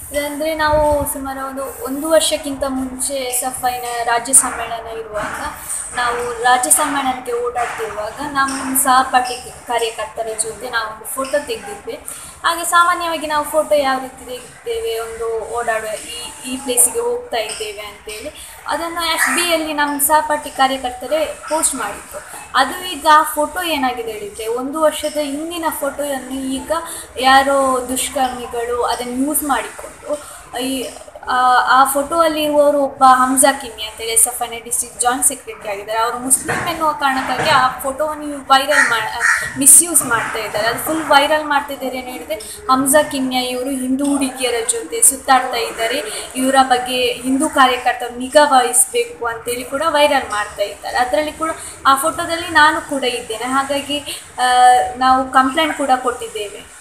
ಇದಂದರೆ ನಾವು ಸುಮಾರು ಒಂದು ಒಂದು ವರ್ಷಕ್ಕಿಂತ ಮುಂಚೆ ಎಸ್ ಎಫ್ ಐನ ರಾಜ್ಯ ಸಮ್ಮೇಳನ ಇರುವಾಗ ನಾವು ರಾಜ್ಯ ಸಮ್ಮೇಳನಕ್ಕೆ ಓಡಾಡ್ತಿರುವಾಗ ನಮ್ಮ ಸಹಪಾಠಿ ಕಾರ್ಯಕರ್ತರ ಜೊತೆ ನಾವು ಒಂದು ಫೋಟೋ ತೆಗೆದಿದ್ವಿ ಹಾಗೆ ಸಾಮಾನ್ಯವಾಗಿ ನಾವು ಫೋಟೋ ಯಾವ ರೀತಿ ತೆಗಿತೇವೆ ಒಂದು ಓಡಾಡುವ ಈ ಈ ಪ್ಲೇಸಿಗೆ ಹೋಗ್ತಾ ಇದ್ದೇವೆ ಅಂತೇಳಿ ಅದನ್ನು ಎಫ್ ಬಿಯಲ್ಲಿ ನಮ್ಮ ಸಹಪಾಠಿ ಕಾರ್ಯಕರ್ತರೇ ಪೋಸ್ಟ್ ಮಾಡಿತ್ತು ಅದು ಈಗ ಆ ಫೋಟೋ ಏನಾಗಿದೆ ಹೇಳಿದರೆ ಒಂದು ವರ್ಷದ ಹಿಂದಿನ ಫೋಟೋಯನ್ನು ಈಗ ಯಾರೋ ದುಷ್ಕರ್ಮಿಗಳು ಅದನ್ನು ಯೂಸ್ ಮಾಡಿಕೊಂಡು ಈ ಆ- ಆ ಫೋಟೋ ಅಲ್ಲಿ ಇರುವವರು ಒಬ್ಬ ಹಮ್ಜಾ ಕಿಮ್ಮಿ ಅಂತೇಳಿ ಎಸ್ ಎಫ್ ಐನ ಡಿಸ್ಟ್ರಿಕ್ಟ್ ಜಾಯಿಂಟ್ ಸೆಕ್ರೆಟರಿ ಆಗಿದ್ದಾರೆ ಅವರು ಮುಸ್ಲಿಂ ಎನ್ನುವ ಕಾರಣಕ್ಕಾಗಿ ಆ ಫೋಟೋವನ್ನು ವೈರಲ್ ಮಾ ಮಿಸ್ಯೂಸ್ ಮಾಡ್ತಾ ಇದ್ದಾರೆ ಅದು ಫುಲ್ ವೈರಲ್ ಮಾಡ್ತಿದ್ದಾರೆ ಏನು ಹೇಳಿದ್ರೆ ಹಮ್ಜಾ ಕಿಮ್ಯಾ ಇವರು ಹಿಂದೂ ಹುಡುಗಿಯರ ಜೊತೆ ಸುತ್ತಾಡ್ತಾ ಇದ್ದಾರೆ ಇವರ ಬಗ್ಗೆ ಹಿಂದೂ ಕಾರ್ಯಕರ್ತರು ನಿಗಾ ವಹಿಸಬೇಕು ಅಂತೇಳಿ ಕೂಡ ವೈರಲ್ ಮಾಡ್ತಾ ಇದ್ದಾರೆ ಅದರಲ್ಲಿ ಕೂಡ ಆ ಫೋಟೋದಲ್ಲಿ ನಾನು ಕೂಡ ಇದ್ದೇನೆ ಹಾಗಾಗಿ ಆ, ನಾವು ಕಂಪ್ಲೇಂಟ್ ಕೂಡ ಕೊಟ್ಟಿದ್ದೇವೆ